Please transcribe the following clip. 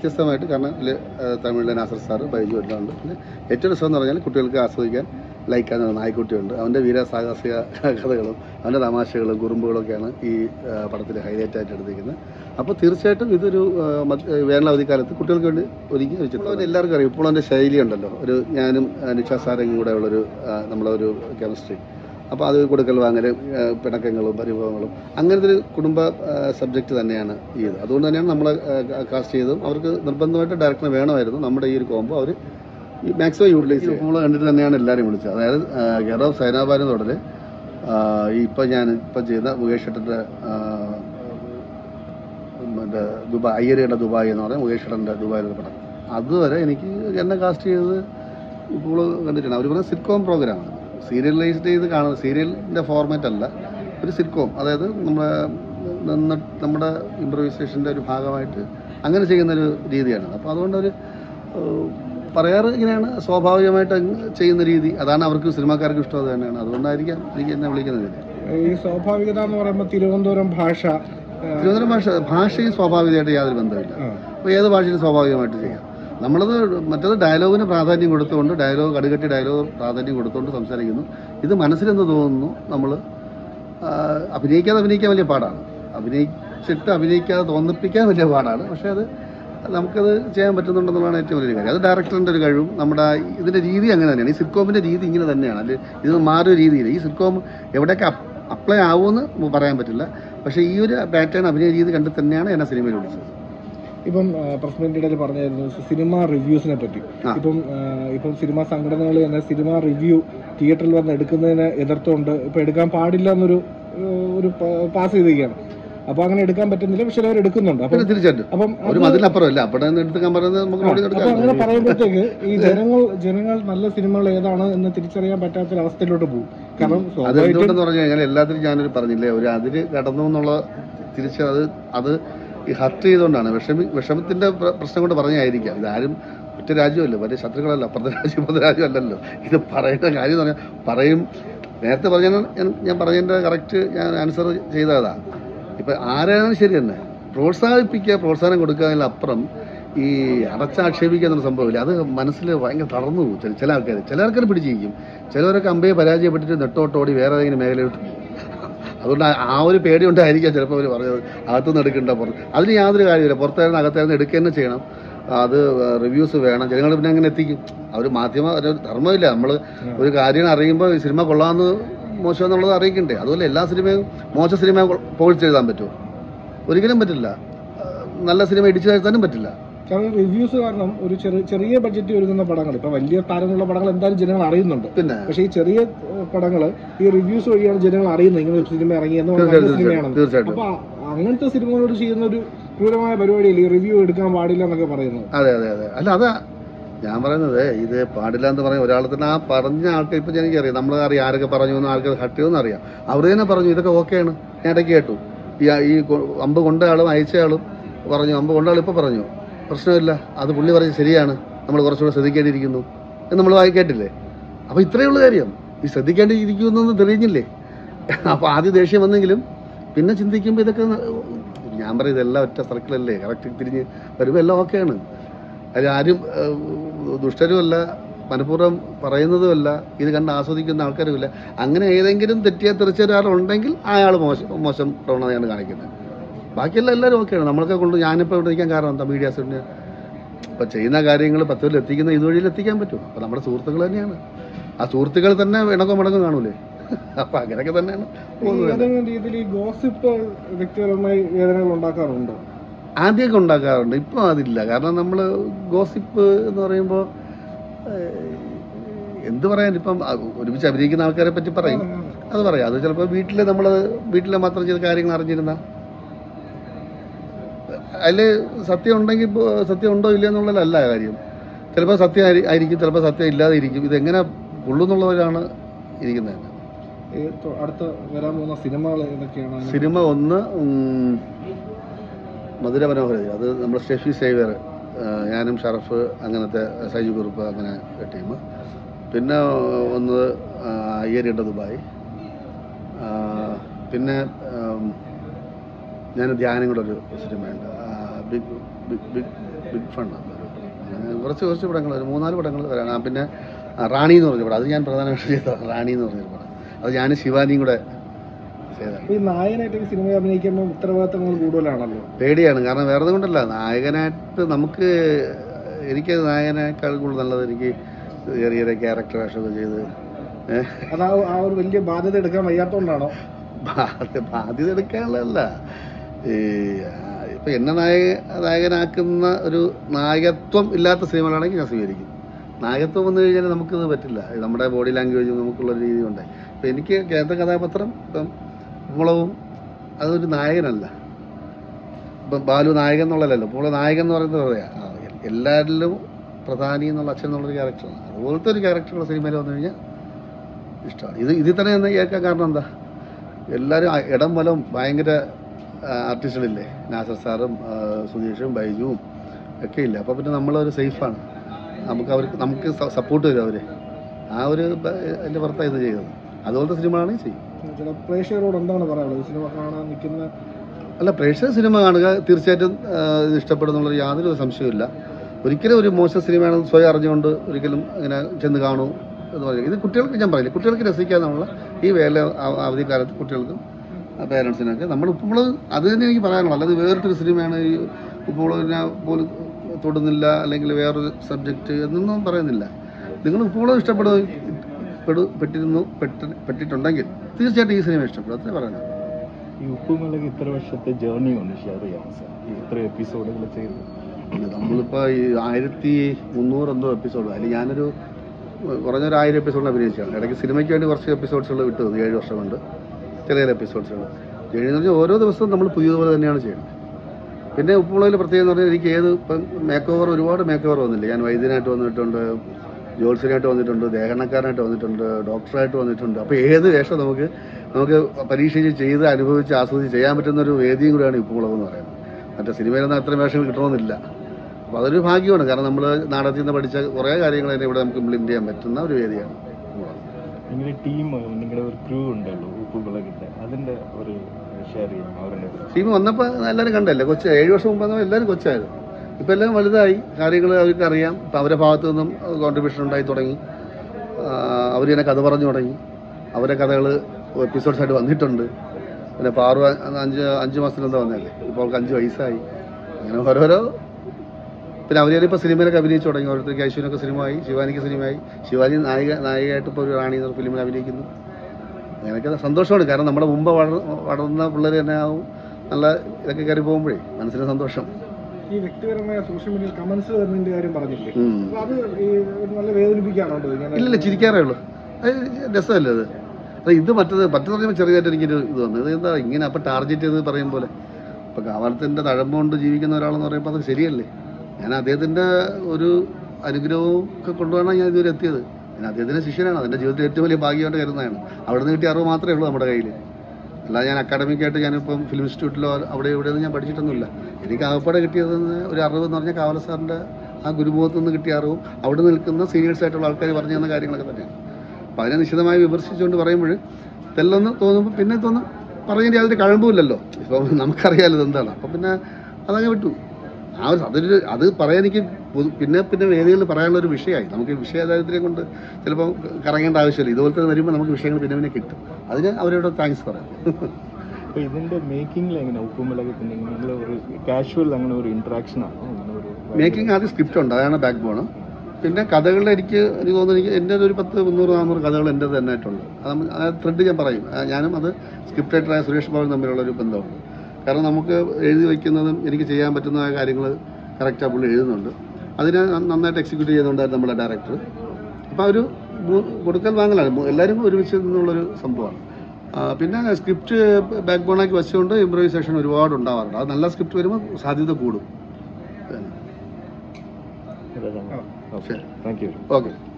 വ്യത്യസ്തമായിട്ട് കാരണം ഇതിൽ തമിഴിലെ നാസർ സാറ് ബൈജു എല്ലാം ഉണ്ട് പിന്നെ ഏറ്റവും രസം എന്ന് പറഞ്ഞാൽ കുട്ടികൾക്ക് ആസ്വദിക്കാൻ ലൈക്കാൻ നായ്ക്കുട്ടിയുണ്ട് അവൻ്റെ വീരസാഹസിക കഥകളും അവൻ്റെ തമാശകളും കുറുമ്പുകളൊക്കെയാണ് ഈ പടത്തിൽ ഹൈലൈറ്റ് ആയിട്ട് എടുത്തിരിക്കുന്നത് അപ്പോൾ തീർച്ചയായിട്ടും ഇതൊരു ആ, മത്- വേനൽ അവധിക്കാലത്ത് കുട്ടികൾക്ക് വേണ്ടി ഒരുക്കി വെച്ചിട്ടുണ്ട് എല്ലാവർക്കും അറിയാം ഇപ്പോൾ എൻ്റെ ശൈലി ഉണ്ടല്ലോ ഒരു ഞാനും ആ, നിഷ സാരംഗും കൂടെ ഉള്ളൊരു ആ, നമ്മളെ ഒരു കെമിസ്ട്രി അപ്പോൾ അത് കൊടുക്കൽ വാങ്ങൽ പിണക്കങ്ങളും പരിഭവങ്ങളും അങ്ങനത്തെ ഒരു കുടുംബ സബ്ജക്റ്റ് തന്നെയാണ് ഈ ഇത് അതുകൊണ്ട് തന്നെയാണ് നമ്മൾ കാസ്റ്റ് ചെയ്തതും അവർക്ക് നിർബന്ധമായിട്ട് ഡയറക്ടർ വേണമായിരുന്നു നമ്മുടെ ഈ ഒരു കോമ്പോ അവർ മാക്സിമം യൂട്ടിലൈസ് നമ്മൾ കണ്ടിട്ട് തന്നെയാണ് എല്ലാവരും വിളിച്ചത് അതായത് കെയർ ഓഫ് സൈനാബാൻ തൊടൽ ഇപ്പം ഞാൻ ഇപ്പം ചെയ്യുന്ന മുകേഷ് ഏട്ടൻ്റെ മറ്റേ ദുബായ് അയ്യരയുടെ ദുബായ് എന്ന് പറയുന്നത് മുകേഷ് ഏട്ടൻ്റെ ദുബായിലൊരു പടം അതുവരെ എനിക്ക് എന്നെ കാസ്റ്റ് ചെയ്തത് ഇപ്പോൾ കണ്ടിട്ടുണ്ട് അവർ പറഞ്ഞ സിറ്റ്കോം പ്രോഗ്രാമാണ് സീരിയലൈസ്ഡ് ചെയ്ത് കാണുന്നത് സീരിയലിൻ്റെ ഫോർമാറ്റ് അല്ല ഒരു സിറ്റ്കോം അതായത് നമ്മുടെ നിന്ന് നമ്മുടെ ഇമ്പ്രവൈസേഷൻ്റെ ഒരു ഭാഗമായിട്ട് അങ്ങനെ ചെയ്യുന്ന ഒരു രീതിയാണ് അപ്പോൾ അതുകൊണ്ട് ഒരു ഏഹ്, പറയാറ് ഇങ്ങനെയാണ് സ്വാഭാവികമായിട്ട് അങ്ങ് ചെയ്യുന്ന രീതി അതാണ് അവർക്ക് സിനിമാക്കാർക്ക് ഇഷ്ടം അത് തന്നെയാണ് അതുകൊണ്ടായിരിക്കാം എനിക്ക് എന്നെ വിളിക്കുന്നത് ഈ സ്വാഭാവികത എന്ന് പറയുമ്പോൾ തിരുവനന്തപുരം ഭാഷ ആ, തിരുവനന്തപുരം ഭാഷ ഭാഷയും സ്വാഭാവികമായിട്ട് യാതൊരു ബന്ധമില്ല ആ. അപ്പോൾ ഏത് ഭാഷയും സ്വാഭാവികമായിട്ട് ചെയ്യാം നമ്മളത് മറ്റേത് ഡയലോഗിന് പ്രാധാന്യം കൊടുത്തുകൊണ്ട് ഡയലോഗ് കടുകട്ടി ഡയലോഗ് പ്രാധാന്യം കൊടുത്തുകൊണ്ട് സംസാരിക്കുന്നു ഇത് മനസ്സിലെന്ത് തോന്നുന്നു നമ്മൾ അഭിനയിക്കാതെ അഭിനയിക്കാൻ വലിയ പാടാണ് അഭിനയിച്ചിട്ട് അഭിനയിക്കാതെ തോന്നിപ്പിക്കാൻ വലിയ പാടാണ് പക്ഷേ അത് നമുക്കത് ചെയ്യാൻ പറ്റുന്നുണ്ടെന്നുള്ളതാണ് ഏറ്റവും വലിയ കാര്യം അത് ഡയറക്ടറിൻ്റെ ഒരു കഴിവും നമ്മുടെ ഇതിൻ്റെ രീതി അങ്ങനെ തന്നെയാണ് ഈ സിറ്റ്കോമിൻ്റെ രീതി ഇങ്ങനെ തന്നെയാണ് അല്ലെ ഇത് മാറിയ രീതിയിൽ ഈ സിറ്റ്കോം എവിടെയൊക്കെ അപ്ലൈ ആവുമെന്ന് പറയാൻ പറ്റില്ല പക്ഷേ ഈ ഒരു പാറ്റേൺ അഭിനയ രീതി കണ്ടിട്ട് തന്നെയാണ് എന്നെ സിനിമയിൽ വിളിച്ചത് ഇപ്പം പ്രസ് മീറ്റിന്റെ ഇടയിൽ പറഞ്ഞായിരുന്നു സിനിമ റിവ്യൂസിനെ പറ്റി ആ. ഇപ്പം ആ, ഇപ്പം സിനിമാ സംഘടനകൾ തന്നെ സിനിമ റിവ്യൂ തിയേറ്ററിൽ വന്ന് എടുക്കുന്നതിന് എതിർത്തുകൊണ്ട് ഇപ്പൊ എടുക്കാൻ പാടില്ല എന്നൊരു ആ, ഒരു പാസ് ചെയ്തിരിക്കുകയാണ് അപ്പൊ അങ്ങനെ എടുക്കാൻ പറ്റുന്നില്ല പക്ഷെ അവർ എടുക്കുന്നുണ്ട് അപ്പം പിന്നെ തീർച്ചയായിട്ടും അപ്പം ഒരു അത് മതിലപ്പുറം അല്ല അവിടെ നിന്ന് എടുക്കാൻ പറയുന്നത് നമുക്ക് റോഡിൽ അപ്പൊ അങ്ങനെ എടുക്കാം പറയുമ്പോഴത്തേക്ക് ഈ ജനങ്ങൾ ജനങ്ങൾ നല്ല സിനിമകൾ ഏതാണ് എന്ന് തിരിച്ചറിയാൻ പറ്റാത്തൊരവസ്ഥയിലോട്ട് പോകും കാരണം അത് സ്വാഭാവികമായിട്ടും എന്തുകൊണ്ടെന്ന് പറഞ്ഞു കഴിഞ്ഞാൽ എല്ലാത്തിനും ഞാനൊരു പറഞ്ഞില്ലേ ഒരു അതിര് കടന്നു എന്നുള്ള തിരിച്ച് അത് അത് ഈ ഹർട്ട് ചെയ്തുകൊണ്ടാണ് വിഷമി വിഷമത്തിന്റെ പ്ര- പ്രശ്നം കൊണ്ട് പറഞ്ഞായിരിക്കാം ഇതാരും ഒറ്റ രാജ്യമല്ല വലിയ ശത്രുക്കളല്ല അപ്പുറത്തെ രാജ്യം ഇപ്പുറത്തെ രാജ്യം അല്ലല്ലോ ഇത് പറയുന്ന കാര്യം എന്ന് പറഞ്ഞാൽ പറയും നേരത്തെ പറഞ്ഞ ഞാൻ- ഞാൻ പറഞ്ഞതിന്റെ കറക്റ്റ് ഞാൻ ആൻസർ ചെയ്തതാ ഇപ്പൊ ആരാണ് ശരി തന്നെ പ്രോത്സാഹിപ്പിക്കുക പ്രോത്സാഹനം കൊടുക്കുക എന്നതിലപ്പുറം ഈ അടച്ചാക്ഷേപിക്കുക എന്നൊരു സംഭവമില്ല അത് മനസ്സിൽ ഭയങ്കര തളർന്നു പോകും ചില ചില ആൾക്കാർ ചില ആൾക്കാർ പിടിച്ചിരിക്കും ചിലവരൊക്കെ അമ്പയെ പരാജയപ്പെട്ടിട്ട് നെട്ടോട്ടോടി വേറെ ഏതെങ്കിലും മേഖലയിലോട്ട് പോകും. അതുകൊണ്ട് ആ- ആ ഒരു പേടി കൊണ്ടായിരിക്കാം ചിലപ്പോൾ അവർ പറഞ്ഞത് അകത്തുനിന്ന് എടുക്കണ്ട പുറത്ത് അതിന് യാതൊരു കാര്യമില്ല പുറത്തായിരുന്നു അകത്തായിരുന്നു എടുക്കുക തന്നെ ചെയ്യണം അത് റിവ്യൂസ് വേണം ജനങ്ങൾ പിന്നെ അങ്ങനെ എത്തിക്കും അവർ മാധ്യമ ഒരു ധർമ്മമില്ല നമ്മൾ ഒരു കാര്യം അറിയുമ്പോൾ ഈ സിനിമ കൊള്ളാമെന്ന് മോശം എന്നുള്ളത് അറിയിക്കണ്ടേ അതുപോലെ എല്ലാ സിനിമയും മോശം സിനിമ പോളിച്ചെഴുതാൻ പറ്റുമോ ഒരിക്കലും പറ്റില്ല ആ, നല്ല സിനിമ ഇടിച്ചു കയറ്റാനും പറ്റില്ല കാരണം റിവ്യൂസ് കാരണം ഒരു ചെറിയ ചെറിയ ബഡ്ജറ്റിൽ ഒരുങ്ങുന്ന പടങ്ങൾ ഇപ്പൊ വലിയ താരങ്ങളുള്ള പടങ്ങൾ എന്തായാലും ജനങ്ങൾ അറിയുന്നുണ്ട് പിന്നെ പക്ഷേ ഈ ചെറിയ ഏഹ്, പടങ്ങള് ഈ റിവ്യൂസ് വഴിയാണ് ജനങ്ങൾ അറിയുന്നത് ഇങ്ങനെ ഒരു സിനിമ ഇറങ്ങിയെന്ന് പറഞ്ഞാൽ നല്ല തീർച്ചയായിട്ടും സിനിമയാണെന്ന് തീർച്ചയായിട്ടും അപ്പൊ ആ- അങ്ങനത്തെ സിനിമകളോട് ചെയ്യുന്ന ഒരു ക്രൂരമായ പരിപാടിയിൽ ഈ റിവ്യൂ എടുക്കാൻ പാടില്ല എന്നൊക്കെ പറയുന്നത് അതെ അതെ അതെ അല്ല അതാ ഞാൻ പറയുന്നത് ഇത് പാടില്ല എന്ന് പറഞ്ഞ ഒരാൾ തന്നെ ആ പറഞ്ഞ ആൾക്ക് ഇപ്പം എനിക്കറിയാം നമ്മൾ അറിയാം ആരൊക്കെ പറഞ്ഞു എന്ന് ആർക്ക് ഹട്ട് ചെയ്യുമെന്ന് അറിയാം അവർ തന്നെ പറഞ്ഞു ഇതൊക്കെ ഓക്കെയാണ് ഞാൻ ഇടയ്ക്ക് കേട്ടു ഈ ഈ കൊ- അമ്പ് കൊണ്ട ആളും അയച്ച ആളും പറഞ്ഞു അമ്പ് കൊണ്ട ആൾ ഇപ്പം പറഞ്ഞു പ്രശ്നമില്ല അത് പുള്ളി പറഞ്ഞ് ശരിയാണ് നമ്മൾ കുറച്ചുകൂടെ ശ്രദ്ധിക്കേണ്ടിയിരിക്കുന്നു എന്ന് നമ്മൾ വായി കേട്ടില്ലേ അപ്പോൾ ഇത്രയേ ഉള്ളൂ കാര്യം ഈ ശ്രദ്ധിക്കേണ്ടിയിരിക്കുമെന്നൊന്നും തെളിഞ്ഞില്ലേ അപ്പോൾ ആദ്യം ദേഷ്യം വന്നെങ്കിലും പിന്നെ ചിന്തിക്കുമ്പോൾ ഇതൊക്കെ ന- ഞാൻ പറയും ഇതെല്ലാം ഒറ്റ സർക്കിളല്ലേ കറക്റ്റ് തിരിഞ്ഞ് വരുമ്പോൾ എല്ലാം ഓക്കെയാണ് അതിൽ ആരും ഏഹ്, ദുഷ്ടരുമല്ല മനഃപൂർവ്വം പറയുന്നതുമല്ല ഇത് കണ്ട് ആസ്വദിക്കുന്ന ആൾക്കാരുമില്ല അങ്ങനെ ഏതെങ്കിലും തെറ്റിയ തെറിച്ച ഒരാളുണ്ടെങ്കിൽ അയാൾ മോശം മോശം പ്രവണതയാണ് കാണിക്കുന്നത് ബാക്കിയെല്ലാം എല്ലാവരും ഓക്കെയാണ് നമ്മളൊക്കെ കൊണ്ട് ഞാനിപ്പോൾ ഇവിടെ ഇരിക്കാൻ കാരണം എന്താ മീഡിയാസിന് ഇപ്പം ചെയ്യുന്ന കാര്യങ്ങൾ പത്ത് പേരിൽ എത്തിക്കുന്ന ഇതുവഴിയിൽ എത്തിക്കാൻ പറ്റും അപ്പോൾ നമ്മുടെ സുഹൃത്തുക്കൾ തന്നെയാണ് ആ സുഹൃത്തുക്കൾ തന്നെ ഇണക്കം മടക്കം കാണൂലേ അപ്പം അങ്ങനെയൊക്കെ തന്നെയാണ് പോകുന്നത് ഏതെങ്കിലും രീതിയിൽ ഈ ഗോസിപ്പ് വ്യക്തിപരമായി വേദനകൾ ഉണ്ടാക്കാറുണ്ടോ ആദ്യമൊക്കെ ഉണ്ടാക്കാറുണ്ട് ഇപ്പം അതില്ല കാരണം നമ്മൾ ഗോസിപ്പ് എന്ന് പറയുമ്പോൾ എന്ത് പറയാൻ ഇപ്പം അ- ഒരുമിച്ച് അഭിനയിക്കുന്ന ആൾക്കാരെ പറ്റി പറയും അത് പറയാം അത് ചിലപ്പോൾ വീട്ടിൽ നമ്മൾ വീട്ടിലെ മാത്രം ചെയ്ത കാര്യങ്ങൾ അറിഞ്ഞിരുന്ന അതിൽ സത്യം ഉണ്ടെങ്കിൽ ഇപ്പൊ സത്യം ഉണ്ടോ ഇല്ല എന്നുള്ളതല്ല കാര്യം ചിലപ്പോൾ സത്യം ആയി- ആയിരിക്കും ചിലപ്പോൾ സത്യം ഇല്ലാതെ ഇരിക്കും ഇതെങ്ങനെ കൊള്ളുന്നുള്ളവരാണ് ഇരിക്കുന്നത് ഈ തൊ- അടുത്ത വരാൻ പോകുന്ന സിനിമകൾ ഏതൊക്കെയാണ് അതിനെ- സിനിമ ഒന്ന് ഉം, മധുര മനോഹരി അത് നമ്മുടെ സ്റ്റെഫി സേവ്യർ ഞാനും ഷറഫ് അങ്ങനത്തെ സൈജു കുറുപ്പ് അങ്ങനെ ടീം പിന്നെ ഒന്ന് അയ്യരിയുടെ ദുബായ് ആ, പിന്നെ ഉം, ഞാൻ ധ്യാനം കൂടെ ഒരു സിനിമയുണ്ട് ആ, ബിഗ് ബിഗ് ബിഗ് ബിഗ് ഫണ്ടാണ് അങ്ങനെ കുറച്ച് കുറച്ച് പടങ്ങൾ ഒരു മൂന്നാല് പടങ്ങൾ വരാണ് ആ, പിന്നെ ആ, റാണി എന്ന് പറഞ്ഞ പടം അത് ഞാൻ പ്രധാനമായിട്ട് ചെയ്തതാണ് റാണി എന്ന് പറഞ്ഞൊരു പടം അത് ഞാൻ ശിവാനിയും കൂടെ ചെയ്തതാണ് ഈ നായകനായിട്ടൊക്കെ സിനിമ അഭിനയിക്കുമ്പോൾ ഉത്തരവാദിത്തങ്ങൾ കൂടുതലാണല്ലോ പേടിയാണ് കാരണം വേറെ ഒന്നും കൊണ്ടല്ല നായകനായിട്ട് നമുക്ക് എനിക്ക് നായകനേക്കാൾ കൂടുതൽ നല്ലത് എനിക്ക് ചെറിയ ചെറിയ ക്യാരക്ടർ വേഷമൊക്കെ ചെയ്ത് ഏഹ് അത് ആ- ആ ഒരു വലിയ ബാധ്യത എടുക്കാൻ വയ്യാത്തോണ്ടാണോ ബാധ്യത ബാധ്യത എടുക്കാനുള്ളതല്ല ഈ ആ, ഇപ്പൊ എന്നെ നായക നായകനാക്കുന്ന ഒരു നായകത്വം ഇല്ലാത്ത സിനിമകളാണെങ്കിൽ ഞാൻ സ്വീകരിക്കും നായകത്വം വന്നു കഴിഞ്ഞാൽ നമുക്കിത് പറ്റില്ല ഇത് നമ്മുടെ ബോഡി ലാംഗ്വേജും നമുക്കുള്ള ഒരു രീതി ഉണ്ട് ഇപ്പൊ എനിക്ക് കേന്ദ്ര കഥാപാത്രം ഇപ്പം മുളവും അതൊരു നായകനല്ല ഇപ്പം ബാലു നായകൻ എന്നുള്ളതല്ലോ ഇപ്പോൾ നായകൻ എന്ന് പറയുന്നത് പറയാ ആ, എല്ലാവരിലും പ്രധാനി എന്നുള്ള അച്ഛൻ എന്നുള്ളൊരു ക്യാരക്ടറാണ് അതുപോലത്തെ ഒരു ക്യാരക്ടറുള്ള സിനിമയിൽ വന്നു കഴിഞ്ഞാൽ ഇഷ്ടമാണ് ഇത് ഇതിൽ തന്നെ എന്ന് കേൾക്കാൻ കാരണം എന്താ എല്ലാവരും ആ ഇടം വലം ഭയങ്കര ആ, ആർട്ടിസ്റ്റുകളില്ലേ നാസർ സാറും ആ, സുധീഷും ബൈജുവും ഒക്കെ ഇല്ല അപ്പോൾ പിന്നെ നമ്മളൊരു സേഫാണ് നമുക്ക് അവർക്ക് നമുക്ക് സപ്പോർട്ട് തരും അവർ ആ ഒരു ബ- അതിൻ്റെ പുറത്താണ് ഇത് ചെയ്തത് അതുപോലത്തെ സിനിമകളാണെങ്കിൽ ചെയ്യും ചില പ്രേക്ഷകരോട് എന്താണ് പറയാനുള്ളത് സിനിമ കാണാൻ നിൽക്കുന്ന അല്ല പ്രേക്ഷക സിനിമ കാണുക തീർച്ചയായിട്ടും ആ, ഇത് ഇഷ്ടപ്പെടുന്നുള്ളൊരു യാതൊരു സംശയവുമില്ല ഒരിക്കലും ഒരു മോശം സിനിമയാണെന്ന് സ്വയം അറിഞ്ഞുകൊണ്ട് ഒരിക്കലും ഇങ്ങനെ ചെന്ന് കാണൂ എന്ന് പറയും ഇത് കുട്ടികൾക്ക് ഞാൻ പറയില്ല കുട്ടികൾക്ക് രസിക്കാന്നുള്ള ഈ വേല അവ- അവധിക്കാലത്ത് കുട്ടികൾക്കും പേരൻസിനൊക്കെ നമ്മൾ ഉപ്പുമുളക് അത് തന്നെ എനിക്ക് പറയാനുള്ളൂ അല്ലാതെ വേറൊരു സിനിമയാണ് ഈ ഉപ്പുമുളകിനെ പോലും തൊടുന്നില്ല അല്ലെങ്കിൽ വേറൊരു സബ്ജക്റ്റ് എന്നൊന്നും പറയുന്നില്ല നിങ്ങൾ ഉപ്പുമുളക് ഇഷ്ടപ്പെടുക പെടു പെട്ടിരുന്നു പെട്ടി പെട്ടിട്ടുണ്ടെങ്കിൽ തീർച്ചയായിട്ടും ഈ സിനിമ ഇഷ്ടപ്പെടും അത്രേ പറയുന്നത് ഈ ഉപ്പുമുളക് ഇത്ര വർഷത്തെ ജേർണി ഒന്ന് ഷെയർ ചെയ്യാം സാർ ഈ ഇത്ര എപ്പിസോഡുകൾ ചെയ്ത് പിന്നെ നമ്മളിപ്പോ ഈ ആയിരത്തി മുന്നൂറ് എന്തോ എപ്പിസോഡ് അതിൽ ഞാനൊരു ഏഹ്, കുറഞ്ഞൊരു ആയിരം എപ്പിസോഡിൽ അഭിനയിച്ചാണ് ഇടയ്ക്ക് സിനിമയ്ക്ക് വേണ്ടി കുറച്ച് എപ്പിസോഡ്സുകൾ വിട്ടു തന്നു ഏഴ് വർഷം കൊണ്ട് ചെറിയ ചെറിയ എപ്പിസോഡ്സുകൾ ജേണി എന്ന് പറഞ്ഞാൽ ഓരോ ദിവസവും നമ്മൾ പുതിയതുപോലെ തന്നെയാണ് ചെയ്യുന്നത് പിന്നെ ഉപ്പുമുളകിൽ പ്രത്യേകം എന്ന് പറഞ്ഞാൽ എനിക്ക് ഏത് ഇപ്പം മേക്ക് ഓവർ ഒരുപാട് മേക്ക് ഓവർ വന്നില്ല ഞാൻ വൈദ്യനായിട്ട് വന്നിട്ടുണ്ട് ജോത്സ്യനായിട്ട് വന്നിട്ടുണ്ട് ദേഹണക്കാരനായിട്ട് വന്നിട്ടുണ്ട് ഡോക്ടറായിട്ട് വന്നിട്ടുണ്ട് അപ്പോൾ ഏത് വേഷം നമുക്ക് നമുക്ക് പരീക്ഷിച്ച് ചെയ്ത് അനുഭവിച്ച് ആസ്വദിച്ച് ചെയ്യാൻ പറ്റുന്ന ഒരു വേദിയും കൂടിയാണ് ഉപ്പുമുളക് എന്ന് പറയുന്നത് മറ്റേ സിനിമയിലൊന്നും അത്രയും വേഷങ്ങൾ കിട്ടണമെന്നില്ല അപ്പോൾ അതൊരു ഭാഗ്യമാണ് കാരണം നമ്മൾ നാടകത്തിൽ നിന്ന് പഠിച്ച കുറേ കാര്യങ്ങൾ തന്നെ ഇവിടെ നമുക്ക് ഇംപ്ലിമെൻറ്റ് ചെയ്യാൻ പറ്റുന്ന ഒരു വേദിയാണ് ഉപ്പുമുളക്. നിങ്ങളുടെ ടീം നിങ്ങളുടെ ഒരു ക്രൂ ഉണ്ടല്ലോ ഉപ്പുമുളകിന്റെ അതിന്റെ ഒരു ഷെയർ ചെയ്യും അവരുടെ ടീം വന്നപ്പോൾ എല്ലാവരും കണ്ടല്ലേ കൊച്ചു ഏഴ് വർഷം മുമ്പ് വന്നപ്പോൾ എല്ലാവരും കൊച്ചായിരുന്നു ഇപ്പം എല്ലാം വലുതായി കാര്യങ്ങൾ അവർക്ക് അറിയാം ഇപ്പം അവരുടെ ഭാഗത്തു നിന്നും കോൺട്രിബ്യൂഷൻ ഉണ്ടായി തുടങ്ങി അവർ തന്നെ കഥ പറഞ്ഞു തുടങ്ങി അവരുടെ കഥകൾ എപ്പിസോഡ്സ് ആയിട്ട് വന്നിട്ടുണ്ട് പിന്നെ പാറു അ- അഞ്ച് അഞ്ച് മാസത്തിലെന്താ വന്നല്ലേ ഇപ്പോൾ അവൾക്ക് അഞ്ച് വയസ്സായി അങ്ങനെ ഓരോരോ പിന്നെ അവർ ഇപ്പോൾ സിനിമയിലൊക്കെ അഭിനയിച്ചു തുടങ്ങി ഓരോരുത്തർക്ക് ഐശ്വര്യനൊക്കെ സിനിമയായി ശിവാനിക്ക് സിനിമയായി ശിവാനി നായിക നായികയായിട്ട് ഇപ്പോൾ ഒരു റാണി എന്ന ഫിലിമിൽ അഭിനയിക്കുന്നു അങ്ങനെയൊക്കെ സന്തോഷമാണ് കാരണം നമ്മുടെ മുമ്പ് വളർ വളർന്ന പിള്ളേർ തന്നെ ആവും നല്ല ഇതൊക്കെ കയറി പോകുമ്പോഴേ മനസ്സിന് സന്തോഷം ഈ വ്യക്തിപരമായ സോഷ്യൽ മീഡിയയിൽ കമന്റ്സ് വരുന്നതിന്റെ കാര്യം പറഞ്ഞില്ലേ ഉം. അപ്പൊ അത് ഈ ഒരു നല്ല വേദനിപ്പിക്കാണോ ഇങ്ങനെ ഇല്ലില്ല ചിരിക്കാറേ ഉള്ളൂ അത് രസമല്ലേ അത് അത് ഇത് മറ്റത് മറ്റേത് പറയുമ്പോൾ ചെറിയതായിട്ട് എനിക്കൊരു ഇത് വന്നു ഇത് എന്താ ഇങ്ങനെ അപ്പം ടാർഗറ്റ് ചെയ്ത് പറയും പോലെ ഇപ്പം കാവലത്തിൻ്റെ തഴമ്പ് കൊണ്ട് ജീവിക്കുന്ന ഒരാളെന്ന് പറയുമ്പോൾ അത് ശരിയല്ലേ ഞാൻ അദ്ദേഹത്തിൻ്റെ ഒരു അനുഗ്രഹവും ഒക്കെ കൊണ്ടുപോകാനാണ് ഞാൻ ഇതുവരെ എത്തിയത് ഞാൻ അദ്ദേഹത്തിൻ്റെ ശിഷ്യനാണ് അതിൻ്റെ ജീവിതത്തിൽ ഏറ്റവും വലിയ ഭാഗ്യമായിട്ട് കരുതുന്നതാണ് അവിടെ നിന്ന് കിട്ടിയ അറിവ് മാത്രമേ ഉള്ളൂ നമ്മുടെ കയ്യിൽ അല്ലാതെ ഞാൻ അക്കാഡമിക്കായിട്ട് ഞാനിപ്പം ഫിലിം ഇൻസ്റ്റിറ്റ്യൂട്ടിലോ അവിടെ ഇവിടെയൊന്നും ഞാൻ പഠിച്ചിട്ടൊന്നുമില്ല എനിക്ക് ആകപ്പാടെ കിട്ടിയത് ഒരു അറിവ് എന്ന് പറഞ്ഞാൽ കാവല സാറിൻ്റെ ആ ഗുരുമുഖത്ത് നിന്ന് കിട്ടിയ അറിവും അവിടെ നിൽക്കുന്ന സീനിയേഴ്സ് ആയിട്ടുള്ള ആൾക്കാർ പറഞ്ഞു തന്ന കാര്യങ്ങളൊക്കെ തന്നെയാണ് അപ്പം അതിനെ നിശിതമായി വിമർശിച്ചുകൊണ്ട് പറയുമ്പോൾ തെല്ലെന്ന് തോന്നുമ്പോൾ പിന്നെ തോന്നും പറഞ്ഞതിൻ്റെ യാതൊരു കഴമ്പുമില്ലല്ലോ ഇപ്പം നമുക്കറിയാലോ ഇതെന്താണ് അപ്പം പിന്നെ അതങ്ങ് വിട്ടു ആ ഒരു അതൊരു അത് പറയാൻ എനിക്ക് പൊതു- പിന്നെ പിന്നെ വേദികളിൽ പറയാനുള്ള ഒരു വിഷയമായി നമുക്ക് വിഷയദാരിദ്ര്യം കൊണ്ട് ചിലപ്പോൾ കറങ്ങേണ്ട ആവശ്യമില്ല ഇതുപോലത്തെ വരുമ്പോൾ നമുക്ക് വിഷയങ്ങൾ പിന്നെ പിന്നെ കിട്ടും അതിന് അവരോട് താങ്ക്സ് പറയാം അപ്പൊ ഇതിന്റെ മേക്കിംഗിൽ എങ്ങനെ ഉപ്പുമുളകത്തിന്റെ നിങ്ങൾ ഒരു കാഷ്വൽ അങ്ങനെ ഒരു ഇന്ററാക്ഷൻ ആണോ അങ്ങനെ ഒരു മേക്കിംഗ് ആദ്യം സ്ക്രിപ്റ്റ് ഉണ്ട് അതാണ് ബാക്ക് ബോണ് പിന്നെ കഥകളിൽ എനിക്ക് എനിക്ക് തോന്നുന്നു എനിക്ക് എൻ്റെ ഒരു പത്ത് മുന്നൂറ് നാനൂറ് കഥകൾ എൻ്റെ തന്നെ ആയിട്ടുണ്ട് അത് നമ്മ- ആ ത്രെഡ് ഞാൻ പറയും ആ ഞാനും അത് സ്ക്രിപ്റ്റ് റൈറ്ററായ സുരേഷ് ബാബു തമ്മിലുള്ള ഒരു ബന്ധമുണ്ട് കാരണം നമുക്ക് എഴുതി വയ്ക്കുന്നതും എനിക്ക് ചെയ്യാൻ പറ്റുന്ന കാര്യങ്ങൾ കറക്റ്റാണ് പുള്ളി എഴുതുന്നുണ്ട് അതിനെ ന- നന്നായിട്ട് എക്സിക്യൂട്ട് ചെയ്യുന്നുണ്ടായിരുന്നു നമ്മുടെ ഡയറക്ടർ അപ്പോൾ ഒരു മൂ- കൊടുക്കൽ വാങ്ങലാണ് മൂ- എല്ലാവരും ഒരുമിച്ച് നിന്നുള്ളൊരു സംഭവമാണ് ആ, പിന്നെ സ്ക്രിപ്റ്റ് ബാക്ക് ബോണാക്കി വെച്ചുകൊണ്ട് ഇമ്പ്രവൈസേഷൻ ഒരുപാട് ഉണ്ടാവാറുണ്ട് അത് നല്ല സ്ക്രിപ്റ്റ് വരുമ്പോൾ സാധ്യത കൂടും താങ്ക് യു ഓക്കെ